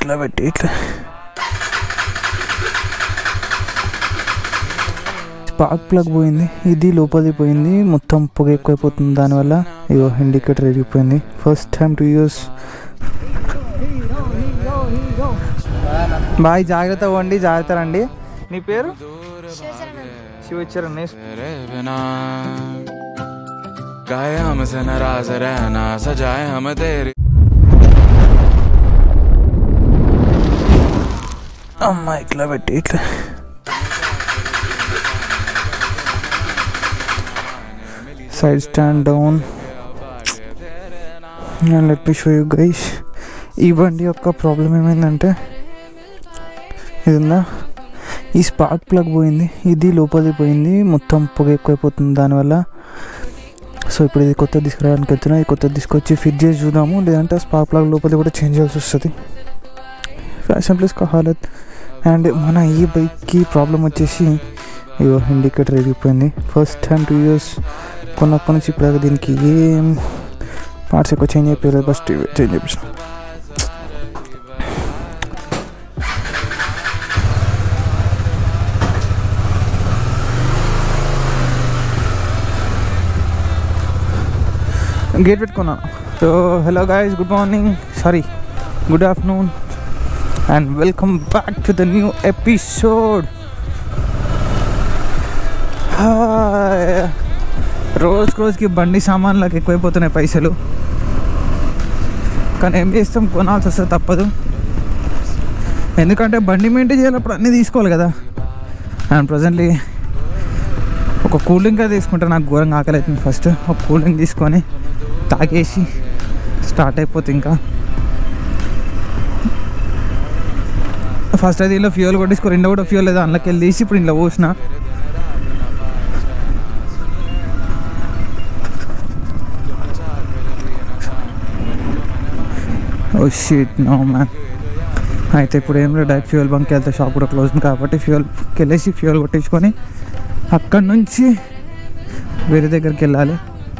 ఇట్లా పెట్టి ఇట్లా స్పార్క్ ప్లగ్ పోయింది ఇది లోపలిది పోయింది మొత్తం పొగ ఎక్కువైపోతుంది దానివల్ల ఇగో ఇండికేటర్ ఎరిగిపోయింది first time to use bye జాగ్రత్త వండి జాగ్రత్త రండి నీ పేరు శివచరణ్ तेरे बिना गाए हमसे नाराज रहना सजाए हम तेरी అమ్మ ఇట్లా పెట్టి ఇట్లా side stand down let me show you guys ఈ బండి యొక్క ప్రాబ్లం ఏమైందంటే ఇది ఉందా ఈ స్పార్క్ ప్లగ్ పోయింది ఇది లోపలిది పోయింది మొత్తం పొగ ఎక్కువైపోతుంది దానివల్ల సో ఇప్పుడు ఇది కొత్త తీసుకురావడానికి వెళ్తున్నా ఇది కొత్త తీసుకొచ్చి ఫిట్ చేసి చూద్దాము లేదంటే స్పార్క్ ప్లగ్ లోపలిది కూడా చేంజ్ చేయాల్సి వస్తుంది ఫ్యాషన్ ప్లస్ కా హాలత్ అండ్ మన ఈ బైక్కి ప్రాబ్లం వచ్చేసి ఇగో ఇండికేటర్ ఎరిగిపోయింది ఫస్ట్ టైం టూ ఇయర్స్ కొన్నప్పటి నుంచి ఇప్పుడు దీనికి ఏం పార్ట్స్ ఎక్కువ చేంజ్ అయిపోయారు ఫస్ట్ చేంజ్ చేయించాం గేట్ పెట్టుకున్నాను so hello guys good morning sorry good afternoon and welcome back to the new episode రోజు రోజుకి బండి సామాన్లకు ఎక్కువైపోతున్నాయి పైసలు కానీ ఏం చేస్తాం కొనాల్సి వస్తుంది తప్పదు ఎందుకంటే బండి మెయింటైన్ చేయాలప్పుడు అన్నీ తీసుకోవాలి కదా అండ్ ప్రజెంట్లీ ఒక కూల్ డ్రింక్ అయితే తీసుకుంటే నాకు ఘోరంగా ఆకలి అవుతుంది ఫస్ట్ ఒక కూల్ డ్రింక్ తీసుకొని తాగేసి స్టార్ట్ అయిపోతుంది ఇంకా ఫస్ట్ అయితే ఇలా ఫ్యూయల్ కొట్టేసుకో రెండో కూడా ఫ్యూయల్ లేదు అందులోకి వెళ్ళి తీసి ఇప్పుడు ఇలా పోసిన ఓ షీట్ నో మ్యాన్ అయితే ఇప్పుడు ఏం లేదు డైరెక్ట్ ఫ్యూయల్ బంక్కి వెళ్తే షాప్ కూడా క్లోజ్ ఉంది కాబట్టి ఫ్యూయల్కి వెళ్ళేసి ఫ్యూయల్ కొట్టించుకొని అక్కడి నుంచి వేరే దగ్గరికి వెళ్ళాలి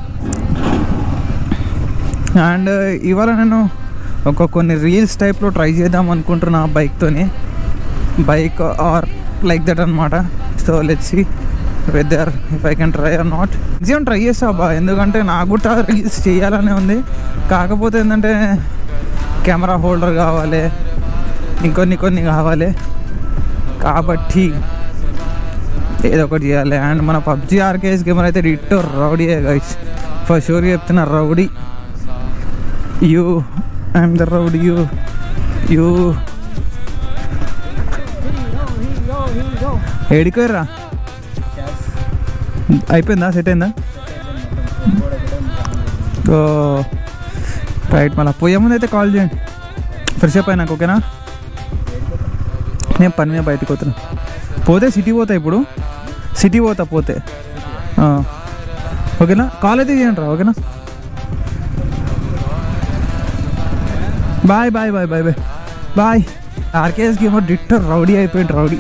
అండ్ ఇవాళ నేను ఒక కొన్ని రీల్స్ టైప్లో ట్రై చేద్దాం అనుకుంటున్నా బైక్తోని బైక్ ఆర్ లైక్ దట్ అనమాట so let's see whether if I can try or not maximum try చేస్తా బా ఎందుకంటే నాకు కూడా రీల్స్ చేయాలనే ఉంది కాకపోతే ఏంటంటే కెమెరా హోల్డర్ కావాలి ఇంకొన్ని కొన్ని కావాలి కాబట్టి ఏదో ఒకటి చేయాలి అండ్ మన పబ్జి ఆర్కేఎస్ గేమర్ అయితే ditto rowdy guys for sure చెప్తున్నా rowdy you I'm the rowdy you you ఏడికోర్రా అయిపోయిందా సెట్ అయిందా ఓ రైట్ మళ్ళీ పోయే ముందు అయితే కాల్ చేయండి ఫ్రెష్ అప్ అయినాక ఓకేనా నేను పని మీద బయటకు పోతున్నా పోతే సిటీ పోతా ఇప్పుడు సిటీ పోతా పోతే ఆ. ఓకేనా కాల్ అయితే చేయండి రా ఓకేనా bye bye bye bye bye bye RKS game డిక్టర్ రౌడీ అయిపోయింది rowdy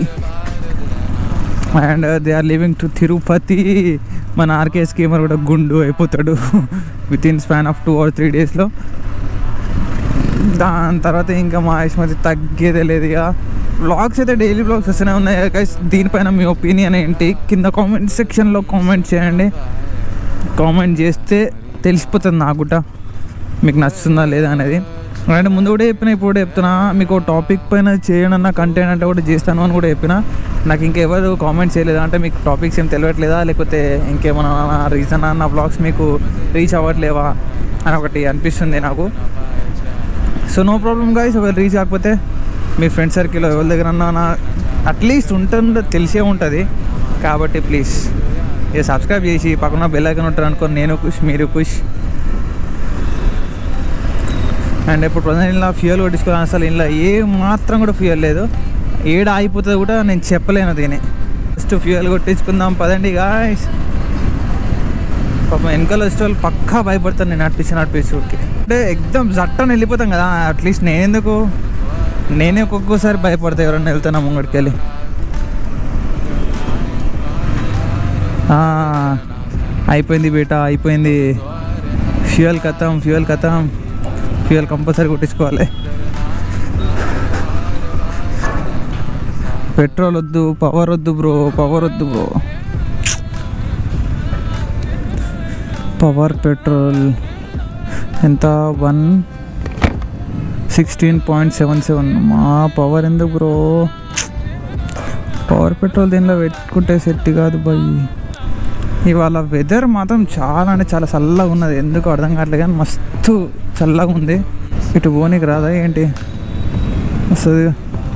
and they are living to Tirupati మన ఆర్కేఎస్ గేమర్ కూడా గుండు అయిపోతాడు with in span of two or three డేస్లో దాని తర్వాత ఇంకా మా మధ్య తగ్గేదే లేదు ఇక వ్లాగ్స్ అయితే డైలీ వ్లాగ్స్ వస్తూనే ఉన్నాయి గైస్ దీనిపైన మీ ఒపీనియన్ ఏంటి కింద కామెంట్ సెక్షన్లో కామెంట్ చేయండి కామెంట్ చేస్తే తెలిసిపోతుంది నాకు కూడా మీకు నచ్చుతుందా లేదా అనేది అంటే ముందు కూడా చెప్పిన ఇప్పుడు కూడా చెప్తున్నా మీకు టాపిక్ పైన చేయడం అన్న కంటెంట్ అంటే కూడా చేస్తాను అని కూడా చెప్పిన నాకు ఇంకెవరు కామెంట్ చేయలేదు అంటే మీకు టాపిక్స్ ఏం తెలియట్లేదా లేకపోతే ఇంకేమైనా రీజన్ నా బ్లాగ్స్ మీకు రీచ్ అవ్వట్లేవా అని ఒకటి అనిపిస్తుంది నాకు సో నో ప్రాబ్లం గాయస్ ఒకవేళ రీచ్ కాకపోతే మీ ఫ్రెండ్ సర్కిల్ ఎవరి దగ్గర నా అట్లీస్ట్ ఉంటుందో తెలిసే ఉంటుంది కాబట్టి ప్లీజ్ ఇక సబ్స్క్రైబ్ చేసి పక్కన బెల్ ఐకన్ ఉంటారు అనుకోని నేను ఖుష్ మీరు ఖుష్ అండ్ ఇప్పుడు ప్రజెంట్ ఇలా ఫ్యూయల్ కొట్టించుకోవాలి అసలు ఇలా ఏ మాత్రం కూడా ఫ్యూయల్ లేదు ఏడ ఆగిపోతుంది కూడా నేను చెప్పలేను దీని ఫస్ట్ ఫ్యూయల్ కొట్టించుకుందాం పదండి గాయస్ పాపం వెనకాల వచ్చే వాళ్ళు పక్కా భయపడతాను నేను నడిపించి నడిపించుకి అంటే ఎగ్దమ్ జట్టని వెళ్ళిపోతాం కదా అట్లీస్ట్ నేను ఎందుకు నేనే ఒక్కొక్కసారి భయపడతా ఎవరన్నా వెళ్తానా ముంగడికి వెళ్ళి ఆ, అయిపోయింది బేటా అయిపోయింది ఫ్యూయల్ కథం ఫ్యూయల్ కథం ఫ్యూయల్ కంపల్సరీ కొట్టించుకోవాలి పెట్రోల్ వద్దు పవర్ వద్దు బ్రో పవర్ వద్దు బ్రో పవర్ పెట్రోల్ ఎంత one sixteen point seven seven మా పవర్ ఎందుకు బ్రో పవర్ పెట్రోల్ దీనిలో పెట్టుకుంటే సెట్ కాదు బాయ్ ఇవాళ వెదర్ మాత్రం చాలా అంటే చాలా చల్లగా ఉన్నది ఎందుకు అర్థం కావట్లేదు కానీ మస్తు చల్లగా ఉంది ఇటు పోనీకి రాదా ఏంటి వస్తుంది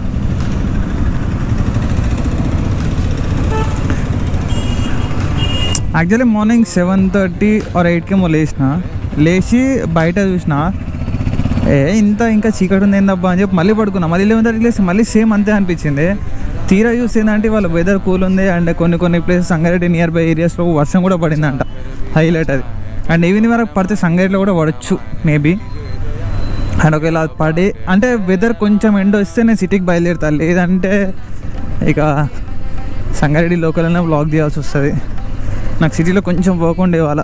actually morning seven thirty or ఎయిట్కి ఏమో లేచిన లేచి బయట చూసిన ఏ ఇంత ఇంకా చీకటి ఉంది ఏందబ్బా అని చెప్పి మళ్ళీ పడుకున్నా మళ్ళీ లెవెన్ థర్టీ లేసి మళ్ళీ సేమ్ అంతే అనిపించింది తీరా చూస్తే ఏంటంటే వాళ్ళ వెదర్ కూల్ ఉంది అండ్ కొన్ని కొన్ని ప్లేసెస్ సంగారెడ్డి నియర్ బై ఏరియాస్లో వర్షం కూడా పడిందంట హైలైట్ అది అండ్ ఈవినింగ్ వరకు పడితే సంగారెడ్డిలో కూడా పడవచ్చు మేబీ అండ్ ఒకవేళ అది పడి అంటే వెదర్ కొంచెం ఎండ వస్తే నేను సిటీకి బయలుదేరుతాను లేదంటే ఇక సంగారెడ్డి లోకల్లోనే బ్లాగ్ తీయాల్సి వస్తుంది నాకు సిటీలో కొంచెం పోకుండా ఇవాళ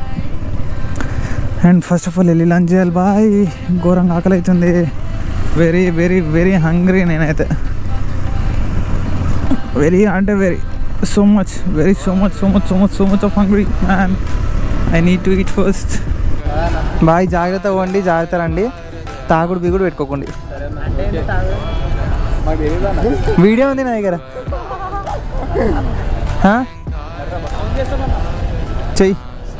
అండ్ ఫస్ట్ ఆఫ్ ఆల్ వెళ్ళి లంచ్ చేయాలి బాయ్ ఘోరంగా ఆకలి అవుతుంది వెరీ వెరీ వెరీ హంగ్రీ నేనైతే వెరీ అంటే very so much very so much so much so much so much of hungry man I need to eat first bye జాగ్రత్త వండి జాగ్రత్త రండి తాగుడు బిగుడు పెట్టుకోకండి వీడియో ఉంది నా దగ్గర హా? చెయ్యి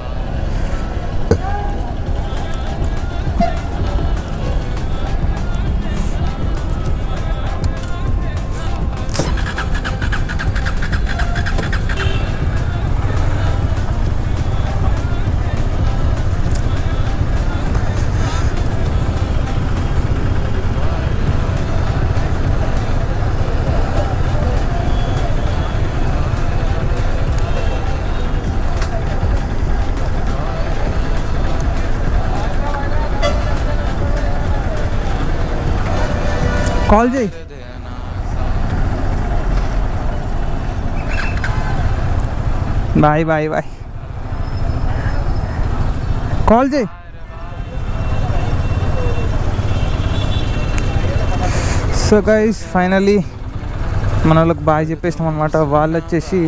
కాల్ చేయి బాయ్ బాయ్ బాయ్ కాల్ చేయి సో గైస్ ఫైనలీ మన వాళ్ళకి బాగా చెప్పేసినాం అనమాట వాళ్ళు వచ్చేసి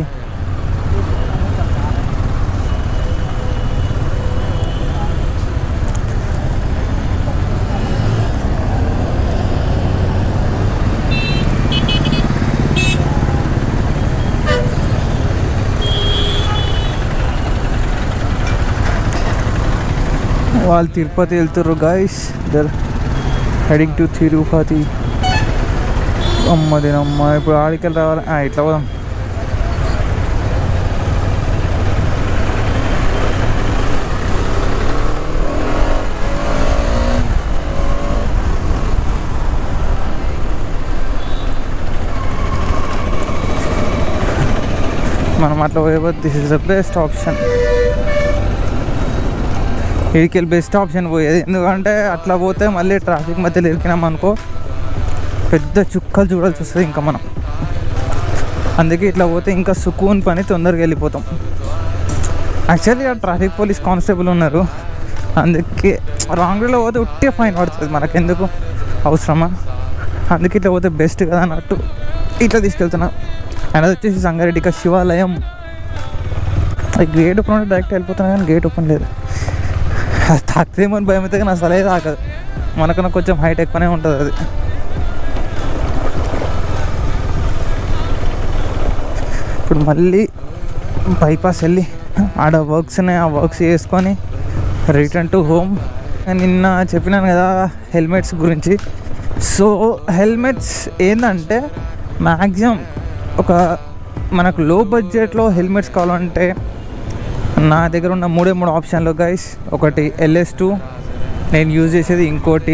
వాళ్ళు తిరుపతి వెళ్తుర్రు guys they're heading to Tirupati అమ్మ దీనమ్మ ఇప్పుడు ఆడికెళ్ళి రావాలి ఆ, ఇట్లా పోదాం మనం అట్లా పోయే this is the best option ఇడికెళ్ళి బెస్ట్ ఆప్షన్ పోయేది ఎందుకంటే అట్లా పోతే మళ్ళీ ట్రాఫిక్ మధ్యలో ఇరికినాం అనుకో పెద్ద చుక్కలు చూడాల్సి వస్తుంది ఇంకా మనం అందుకే ఇట్లా పోతే ఇంకా సుకూన్ పని తొందరగా వెళ్ళిపోతాం యాక్చువల్లీ ఆ ట్రాఫిక్ పోలీస్ కానిస్టేబుల్ ఉన్నారు అందుకే రాంగ్ వేలో పోతే ఉట్టే ఫైన్ పడుతుంది మనకెందుకు అవసరమా అందుకే ఇట్లా పోతే బెస్ట్ కదా అన్నట్టు ఇట్లా తీసుకెళ్తున్నా అండ్ అది వచ్చేసి సంగారెడ్డి శివాలయం గేట్ ఓపెన్ ఉంటే డైరెక్ట్ వెళ్ళిపోతున్నా కానీ గేట్ ఓపెన్ లేదు అది తాకుతేమో అని భయం అయితే కానీ అసలే తాకదు మనకన్నా కొంచెం హైట్ ఎక్కువనే ఉంటుంది అది ఇప్పుడు మళ్ళీ బైపాస్ వెళ్ళి ఆడ వర్క్స్ ఉన్నాయి ఆ వర్క్స్ చేసుకొని రిటర్న్ టు హోమ్ నిన్న చెప్పినాను కదా హెల్మెట్స్ గురించి సో హెల్మెట్స్ ఏంటంటే మ్యాక్సిమం ఒక మనకు లో బడ్జెట్లో హెల్మెట్స్ కావాలంటే నా దగ్గర ఉన్న మూడే మూడు ఆప్షన్లు గైస్ ఒకటి ఎల్ఎస్ టూ నేను యూజ్ చేసేది ఇంకోటి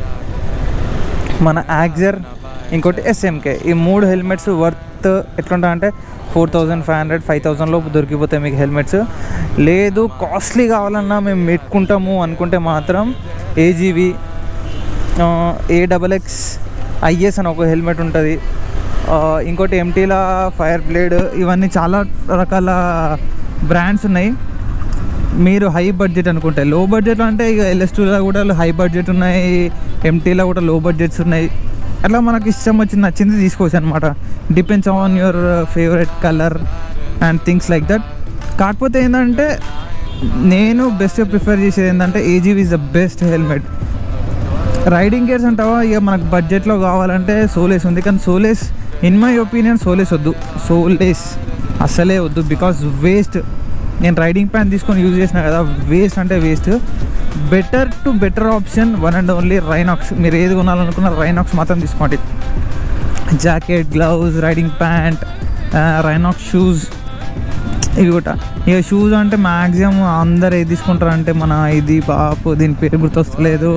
మన యాక్జర్ ఇంకోటి ఎస్ఎంకే ఈ మూడు హెల్మెట్స్ వర్త్ ఎట్లుంటా అంటే four thousand five hundred five థౌజండ్లో దొరికిపోతాయి మీకు హెల్మెట్స్ లేదు కాస్ట్లీ కావాలన్నా మేము పెట్టుకుంటాము అనుకుంటే మాత్రం AGV A double X IS అని ఒక హెల్మెట్ ఉంటుంది ఆ, ఇంకోటి ఎంటీలా ఫైర్ బ్లేడ్ ఇవన్నీ చాలా రకాల బ్రాండ్స్ ఉన్నాయి మీరు హై బడ్జెట్ అనుకుంటే లో బడ్జెట్ అంటే ఇక ఎల్ఎస్ టూలో కూడా హై బడ్జెట్ ఉన్నాయి ఎంటీలో కూడా లో బడ్జెట్స్ ఉన్నాయి అట్లా మనకి ఇష్టం వచ్చింది నచ్చింది తీసుకోవచ్చు అనమాట depends on your favourite colour and things like that కాకపోతే ఏంటంటే నేను బెస్ట్ ప్రిఫర్ చేసేది ఏంటంటే AGV is the best helmet riding gears అంటావా ఇక మనకు బడ్జెట్లో కావాలంటే సోలేస్ ఉంది కానీ Solace in my opinion Solace వద్దు సోలేస్ అసలే వద్దు బికాస్ వేస్ట్ నేను రైడింగ్ ప్యాన్ తీసుకొని యూజ్ చేసిన కదా వేస్ట్ అంటే waste better to better option one and only Rynox మీరు ఏది కొనాలనుకున్న రైనాక్స్ మాత్రం తీసుకోండి jacket gloves riding pant Rynox shoes ఇవి కూడా ఇక షూస్ అంటే మ్యాక్సిమం అందరు ఏది తీసుకుంటారు అంటే మన ఇది బాపు దీని పేరు గుర్తొస్తలేదు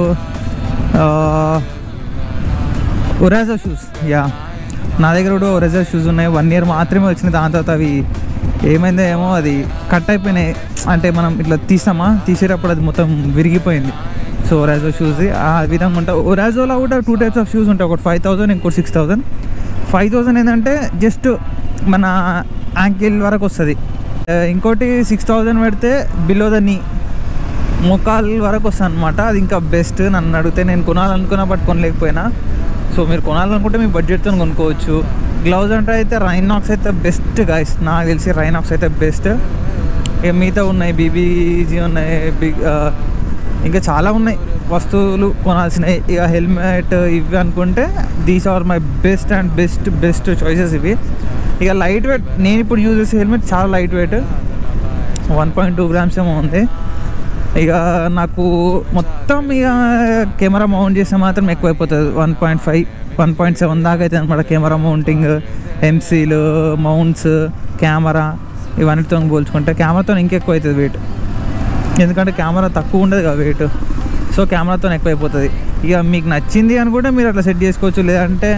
ఒరాజో షూస్ యా నా దగ్గర కూడా ఒరాజో షూస్ ఉన్నాయి వన్ ఇయర్ మాత్రమే వచ్చినాయి దాని తర్వాత అవి ఏమైందో ఏమో అది కట్ అయిపోయినాయి అంటే మనం ఇట్లా తీసామా తీసేటప్పుడు అది మొత్తం విరిగిపోయింది సో ఒరాజో షూస్ ఆ విధంగా ఉంటాయి ఒరాజోలో కూడా టూ టైప్స్ ఆఫ్ షూస్ ఉంటాయి ఒకటి ఫైవ్ థౌసండ్ ఇంకోటి సిక్స్ థౌసండ్ ఫైవ్ థౌసండ్ ఏంటంటే జస్ట్ మన యాంకిల్ వరకు వస్తుంది ఇంకోటి సిక్స్ థౌజండ్ పెడితే బిలో ద నీ మోకాల్ వరకు వస్తుంది అనమాట అది ఇంకా బెస్ట్ నన్ను అడిగితే నేను కొనాలనుకున్నా బట్ కొనలేకపోయినా సో మీరు కొనాలనుకుంటే మీ బడ్జెట్తో కొనుక్కోవచ్చు గ్లౌజ్ అంటే అయితే రైనాక్స్ అయితే బెస్ట్ గాయస్ నాకు తెలిసి రైనాక్స్ అయితే బెస్ట్ ఇక మిగతా ఉన్నాయి బీబీజీ ఉన్నాయి బిగ్ ఇంకా చాలా ఉన్నాయి వస్తువులు కొనాల్సినవి ఇక హెల్మెట్ ఇవి అనుకుంటే these are my best and best best choices ఇవి ఇక లైట్ వెయిట్ నేను ఇప్పుడు యూజ్ చేసే హెల్మెట్ చాలా light weight one point two grams ఏమో ఉంది ఇక నాకు మొత్తం ఇక కెమెరా మౌంట్ చేస్తే మాత్రం ఎక్కువైపోతుంది one point five one point seven దాకా అయితే అనమాట కెమెరా మౌంటింగ్ ఎంసీలు మౌంట్స్ కెమెరా ఇవన్నిటితో పోల్చుకుంటే కెమెరాతో ఇంకెక్కువ అవుతుంది వెయిట్ ఎందుకంటే కెమెరా తక్కువ ఉండదు కదా వెయిట్ సో కెమెరాతో ఎక్కువ అయిపోతుంది ఇక మీకు నచ్చింది అని కూడా మీరు అట్లా సెట్ చేసుకోవచ్చు లేదంటే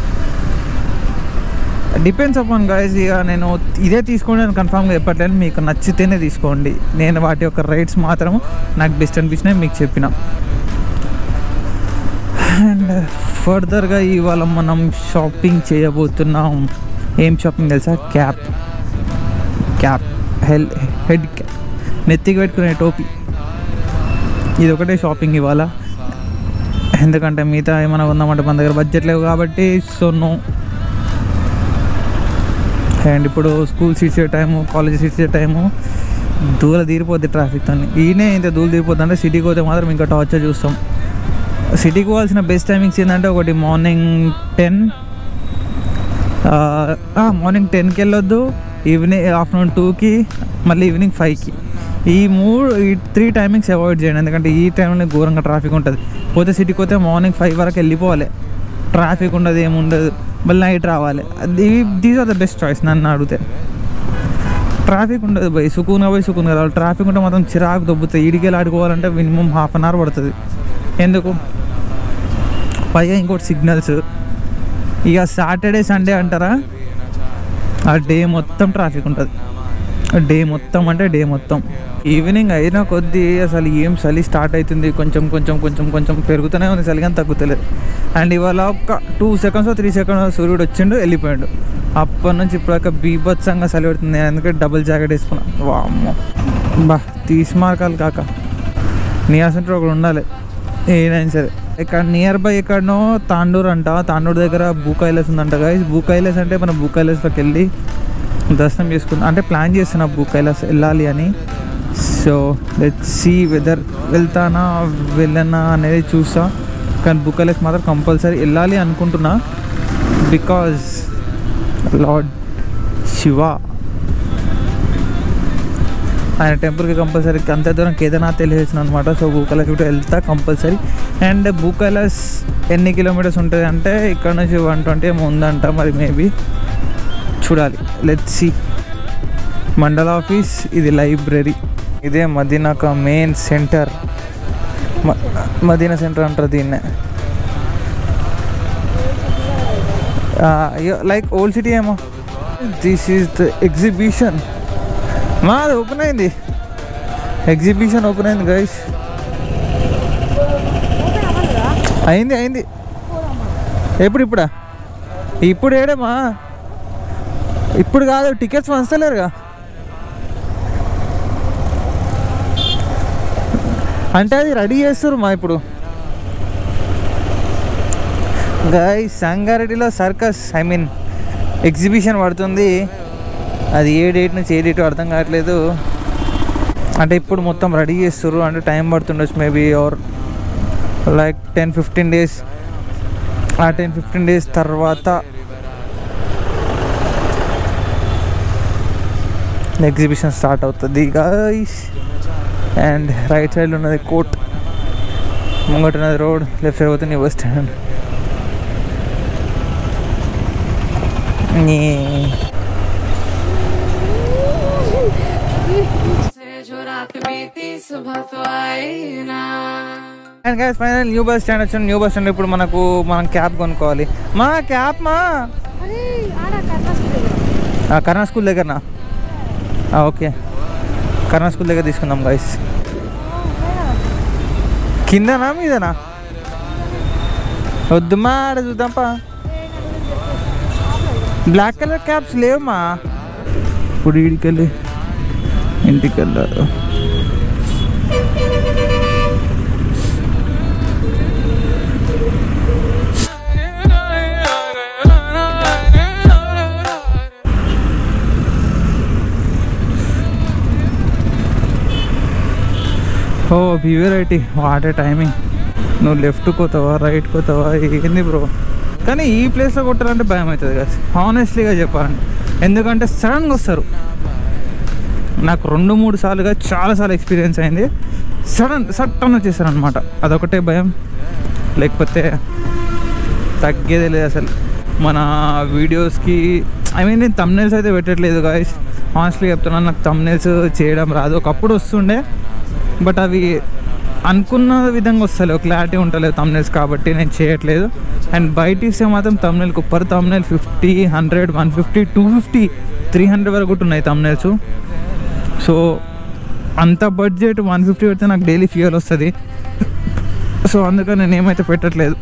డిపెండ్స్ అపాన్ గాయస్ ఇక నేను ఇదే తీసుకోండి అని కన్ఫామ్గా చెప్పట్లేదు మీకు నచ్చితేనే తీసుకోండి నేను వాటి యొక్క రేట్స్ మాత్రం నాకు బెస్ట్ అనిపించినాయి మీకు చెప్పిన అండ్ ఫర్దర్గా ఇవాళ మనం షాపింగ్ చేయబోతున్నాం ఏం షాపింగ్ తెలుసా క్యాప్ క్యాప్ హెల్ హెడ్ క్యాప్ నెత్తికి పెట్టుకునే టోపీ ఇది ఒకటే షాపింగ్ ఇవాళ ఎందుకంటే మిగతా ఏమైనా ఉందామంటే మన దగ్గర బడ్జెట్ లేవు కాబట్టి సో నో అండ్ ఇప్పుడు school seats time college seats time దూర తీరిపోద్ది ట్రాఫిక్ అని ఈయనే ఇంత దూరం తీరిపోద్ది అంటే సిటీకి పోతే మాత్రం ఇంకా టార్చర్ చూస్తాం సిటీకి పోవాల్సిన బెస్ట్ టైమింగ్స్ ఏంటంటే ఒకటి మార్నింగ్ టెన్ మార్నింగ్ టెన్కి వెళ్ళొద్దు ఈవినింగ్ ఆఫ్టర్నూన్ టూకి మళ్ళీ ఈవినింగ్ ఫైవ్కి ఈ మూడు ఈ త్రీ టైమింగ్స్ అవాయిడ్ చేయండి ఎందుకంటే ఈ టైంలో ఘోరంగా ట్రాఫిక్ ఉంటుంది పోతే సిటీకి పోతే మార్నింగ్ ఫైవ్ వరకు వెళ్ళిపోవాలి ట్రాఫిక్ ఉండదు ఏముండదు మళ్ళీ నైట్ రావాలి అది these are the best choice నన్ను అడిగితే ట్రాఫిక్ ఉండదు పోయి సుకూన్గా పోయి సుకూన్గా రావాలి ట్రాఫిక్ ఉంటే మాత్రం చిరాకు దొబ్బుతుంది ఈడికెళ్ళి ఆడుకోవాలంటే మినిమం హాఫ్ అన్ అవర్ పడుతుంది ఎందుకు పైగా ఇంకోటి సిగ్నల్స్ ఇక సాటర్డే సండే అంటారా ఆ డే మొత్తం ట్రాఫిక్ ఉంటుంది డే మొత్తం అంటే డే మొత్తం ఈవినింగ్ అయినా కొద్దీ అసలు ఏం చలి స్టార్ట్ అవుతుంది కొంచెం కొంచెం కొంచెం కొంచెం పెరుగుతూనే ఉంది చలి కానీ తగ్గుతలేదు అండ్ ఇవాళ ఒక టూ సెకండ్స్ త్రీ సెకండ్స్ సూర్యుడు వచ్చిండు వెళ్ళిపోయాడు అప్పటి నుంచి ఇప్పటిదాకా బీభత్సంగా చలి పెడుతుంది అందుకే డబుల్ జాకెట్ వేసుకున్నా వామ్మో బా తీసి మార్కాలి కాక నీ అసలు ఒకడు ఉండాలి ఏదైనా సరే ఇక్కడ నియర్ బై ఎక్కడనో తాండూర్ అంట తాండూర్ దగ్గర బూకైలస్ ఉందంట గైస్ బూకైలస్ అంటే మనం బూకైలస్లోకి వెళ్ళి దర్శనం చేసుకుందాం అంటే ప్లాన్ చేస్తున్నా బూకైలస్ వెళ్ళాలి అని సో లెట్ సి వెదర్ వెళ్తానా వెళ్ళనా అనేది చూసా కానీ బుక్కలెస్ మాత్రం కంపల్సరీ వెళ్ళాలి అనుకుంటున్నా బికాజ్ లార్డ్ శివ ఆయన టెంపుల్కి కంపల్సరీ అంత దూరం కేదార్నాథ్ వెళ్ళేసిన అనమాట సో భూకైలాస్ కూడా వెళ్తా కంపల్సరీ అండ్ భూకైలాస్ ఎన్ని కిలోమీటర్స్ ఉంటుంది అంటే ఇక్కడ నుంచి వన్ ట్వంటీ ఏమో ఉందంట మరి మేబీ చూడాలి లెట్ సి మండల ఆఫీస్ ఇది లైబ్రరీ ఇదే మదీనాక మెయిన్ సెంటర్ మదీనా సెంటర్ అంటారు దీన్నే లైక్ ఓల్డ్ సిటీ ఏమో దిస్ ఈజ్ ద ఎగ్జిబిషన్ మా అది ఓపెన్ అయింది ఎగ్జిబిషన్ ఓపెన్ అయింది గైస్ అయింది అయింది ఎప్పుడు ఇప్పుడా ఇప్పుడు ఏడేమా ఇప్పుడు కాదు టికెట్స్ పంచలేరుగా అంటే అది రెడీ చేస్తారు మా ఇప్పుడు గాయ్ సంగారెడ్డిలో సర్కస్ ఐ మీన్ ఎగ్జిబిషన్ పడుతుంది అది ఏ డేట్ నుంచి ఏ డేట్ అర్థం కావట్లేదు అంటే ఇప్పుడు మొత్తం రెడీ చేస్తారు అంటే టైం పడుతుండొచ్చు maybe or like ten fifteen days ఆ టెన్ ఫిఫ్టీన్ డేస్ తర్వాత ఎగ్జిబిషన్ స్టార్ట్ అవుతుంది గాయస్ అండ్ రైట్ సైడ్ ఉన్నది కోట్ ముంగట ఉన్నది రోడ్ లెఫ్ట్ సైడ్ పోతే నీ బస్ స్టాండ్ నీ से जो रात बीती सुबह तो आई ना and guys final new bus stand వచ్చిన న్యూ బస్ స్టాండ్ ఇప్పుడు మనకు మనం క్యాబ్ కొనుక్కోవాలి మా క్యాబ్ మా అరే ఆడ కర్ణాటక దగ్గర ఆ, కర్ణా స్కూల్ దగ్గరనా ఆ, ఓకే కర్ణా స్కూల్ దగ్గర తీసుకుందాం గైస్ కిందనా మీదనా వద్దు మా ఆడ చూద్దాంపా బ్లాక్ కలర్ క్యాప్స్ లేవమ్మా ఇప్పుడు వీడికి వెళ్ళి ఇంటికి వెళ్ళారు ఓ బివేరైటీ వాటే టైమింగ్ నువ్వు లెఫ్ట్ పోతావా రైట్ పోతావా ఏంది బ్రో కానీ ఈ ప్లేస్లో కొట్టాలంటే భయం అవుతుంది కదా హానెస్ట్లీగా చెప్పాలంటే ఎందుకంటే సడన్గా వస్తారు నాకు రెండు మూడు సార్లుగా చాలాసార్లు ఎక్స్పీరియన్స్ అయింది సడన్ సడన్ వచ్చేసారు అనమాట అదొకటే భయం లేకపోతే తగ్గేదే లేదు అసలు మన వీడియోస్కి ఐ మీన్ నేను తమ్నెల్స్ అయితే పెట్టట్లేదు గాయస్ హానెస్ట్లీ చెప్తున్నాను నాకు తమ్నెల్స్ చేయడం రాదు ఒకప్పుడు వస్తుండే బట్ అవి అనుకున్న విధంగా వస్తలేవు క్లారిటీ ఉంటలేదు తమ్నెల్స్ కాబట్టి నేను చేయట్లేదు అండ్ బయట ఇస్తే మాత్రం తమ్నెల్కి per thumbnail fifty hundred one fifty two fifty three hundred వరకు కూడా ఉన్నాయి తమ్నెల్స్ సో అంత బడ్జెట్ వన్ ఫిఫ్టీ పెడితే నాకు డైలీ ఫ్యూయల్ వస్తుంది సో అందుకని నేను ఏమైతే పెట్టట్లేదు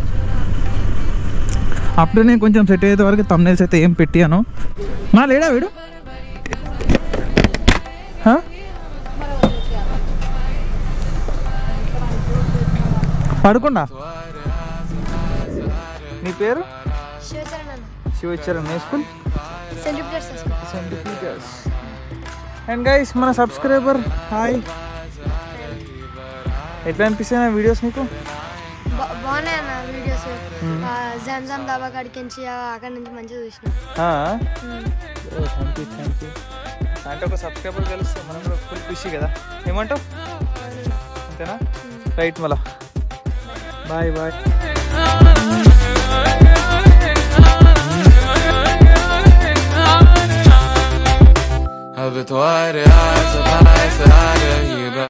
అప్పుడు నేను కొంచెం సెట్ అయ్యేంత వరకు తమ్నైల్స్ అయితే ఏం పెట్టాను మా లేడా వీడు హా? పడుకుండా నీ పేరు శివచరణ్ అన్న శివచరణ్ ఏ స్కూల్ సెలబ్రేట్స్ చేసుకో అండ్ గైస్ మన సబ్స్క్రైబర్ హాయ్ ఎట్లా అనిపిస్తాయి నా వీడియోస్ మీకు బా- బాగున్నాయి అన్న వీడియోస్ జంజామ్ దాబా కాడికి నుంచి అక్కడి నుంచి మంచిగా చూసిన థ్యాంక్ యూ థ్యాంక్ యూ అంటే ఒక సబ్స్క్రైబర్ కలిస్తే మనం కూడా ఫుల్ ఖుషి కదా ఏమంటావు అంతేనా రైట్ మళ్ళా బాయ్ బాయ్ अब तो आ रहा सफाई से आ रही